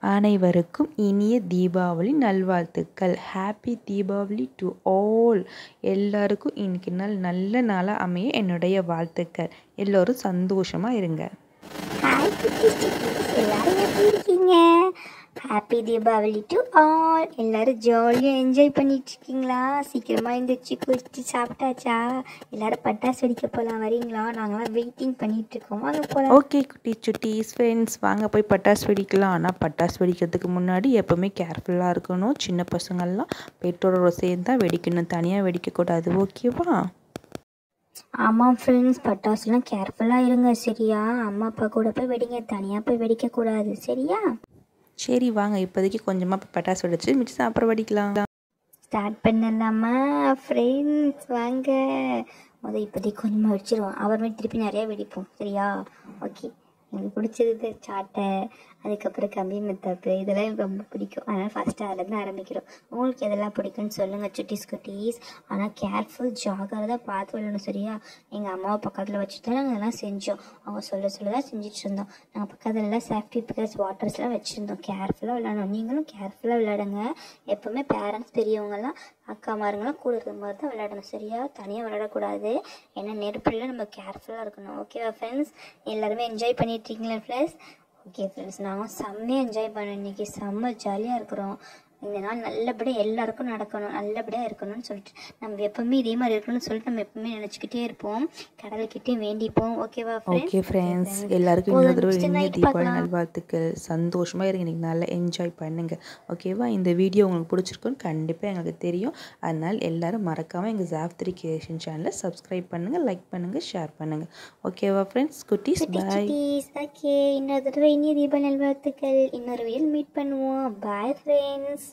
அனைவருக்கும் இனிய தீபாவளி நல்வாழ்த்துக்கள் ஹாப்பி தீபாவளி டு ஆல் எல்லாருக்கும் இன்னைக்கு நாள் நல்ல நாளாக அமைய என்னுடைய வாழ்த்துக்கள் எல்லோரும் சந்தோஷமாக இருங்க ஹாய் குட்டீஸ் குட்டீஸ் எல்லாரும் எப்படி இருக்கீங்க ஹாப்பி தீபாவளி டு ஆல் எல்லாரும் ஜாலியாக என்ஜாய் பண்ணிட்டு இருக்கீங்களா சீக்கிரமாக எழுந்திரிச்சு குடிச்சு சாப்பிட்டாச்சா எல்லாரும் பட்டாசு வெடிக்க போகலாம் வரீங்களா நாங்களாம் வெயிட்டிங் பண்ணிட்டு இருக்கோம் வாங்க போகலாம் ஓகே குட்டி சுட்டீஸ் ஃப்ரெண்ட்ஸ் வாங்க போய் பட்டாசு வெடிக்கலாம் ஆனால் பட்டாசு வெடிக்கிறதுக்கு முன்னாடி எப்போவுமே கேர்ஃபுல்லாக இருக்கணும் சின்ன பசங்கள்லாம் பெற்றோரோட சேர்ந்து தான் வெடிக்கணும் தனியாக வெடிக்கக்கூடாது ஓகேவா ஆமாம் ஃப்ரெண்ட்ஸ் பட்டாசுலாம் கேர்ஃபுல்லாக இருங்க சரியா அம்மா அப்பா கூட போய் வெடிங்க தனியாக போய் வெடிக்கக்கூடாது சரியா சரி வாங்க இப்போதைக்கு கொஞ்சமாக பட்டாசு வெடிச்சு மிச்சம் அப்புறம் வெடிக்கலாம் ஸ்டார்ட் பண்ணலாமா ஃப்ரெண்ட்ஸ் வாங்க முதல் இப்போதைக்கு கொஞ்சமாக வெடிச்சிருவோம் அப்புறமே திருப்பி நிறையா வெடிப்போம் சரியா ஓகே எனக்கு பிடிச்சது சாட்டை அதுக்கப்புறம் கம்பி மெத்தாப்பு இதெல்லாம் எனக்கு ரொம்ப பிடிக்கும் அதனால் ஃபஸ்ட்டு அதுலேருந்து ஆரம்பிக்கிறோம் உங்களுக்கு எதெல்லாம் பிடிக்கும்னு சொல்லுங்கள் சுட்டீஸ் குட்டீஸ் ஆனால் கேர்ஃபுல் ஜாகிரதாக பார்த்து விடணும் சரியா எங்கள் அம்மாவை பக்கத்தில் வச்சுட்டு தான் நாங்கள் இதெல்லாம் செஞ்சோம் அவங்க சொல்ல சொல்ல தான் செஞ்சுட்டு இருந்தோம் நாங்கள் பக்கத்துலலாம் சேஃப்டி பிக்கர்ஸ் வாட்டர்ஸ்லாம் வச்சுருந்தோம் கேர்ஃபுல்லாக விளையாடணும் நீங்களும் கேர்ஃபுல்லாக விளையாடுங்க எப்போவுமே பேரண்ட்ஸ் பெரியவங்கெல்லாம் அக்கா மாருங்கெல்லாம் கூட இருக்கிற மாதிரி தான் விளையாடணும் சரியா தனியாக விளையாடக்கூடாது ஏன்னா நெருப்புல நம்ம கேர்ஃபுல்லாக இருக்கணும் ஓகேவா ஃப்ரெண்ட்ஸ் எல்லாருமே என்ஜாய் பண்ணிட்டுருக்கீங்களா ஃப்ரெண்ட்ஸ் ஓகே ஃப்ரெண்ட்ஸ் நாங்கள் செம்மையாக என்ஜாய் பண்ணோம் இன்றைக்கி செம்ம ஜாலியாக இருக்கிறோம் இந்த நாள் நல்லபடியாக எல்லாருக்கும் நடக்கணும் நல்லபடியாக இருக்கணும்னு சொல்லிட்டு நம்ம எப்பவுமே இதே மாதிரி இருக்கணும்னு சொல்லிட்டு நம்ம எப்பவுமே நினச்சிக்கிட்டே இருப்போம் கடவுள்கிட்டே வேண்டிப்போம் ஓகேவா ஓகே ஃப்ரெண்ட்ஸ் எல்லாருக்கும் இன்னொரு தடவை இனிய தீபாவளி நல்வாழ்த்துக்கள் சந்தோஷமாக இருங்க இன்னைக்கு நல்லா என்ஜாய் பண்ணுங்க ஓகேவா இந்த வீடியோ உங்களுக்கு பிடிச்சிருக்குன்னு கண்டிப்பாக எங்களுக்கு தெரியும் அதனால் எல்லாரும் மறக்காமல் எங்கள் ஜாஃப்திரி கிரியேஷன் சேனலை சப்ஸ்கிரைப் பண்ணுங்கள் லைக் பண்ணுங்கள் ஷேர் பண்ணுங்கள் ஓகேவா ஃப்ரெண்ட்ஸ் குட்டீஸ் பாய் ஓகே இன்னொரு தடவை இனிய தீபாவளி நல்வாழ்த்துக்கள் இன்னொரு வீடியோ மீட் பண்ணுவோம் பாய் ஃப்ரெண்ட்ஸ்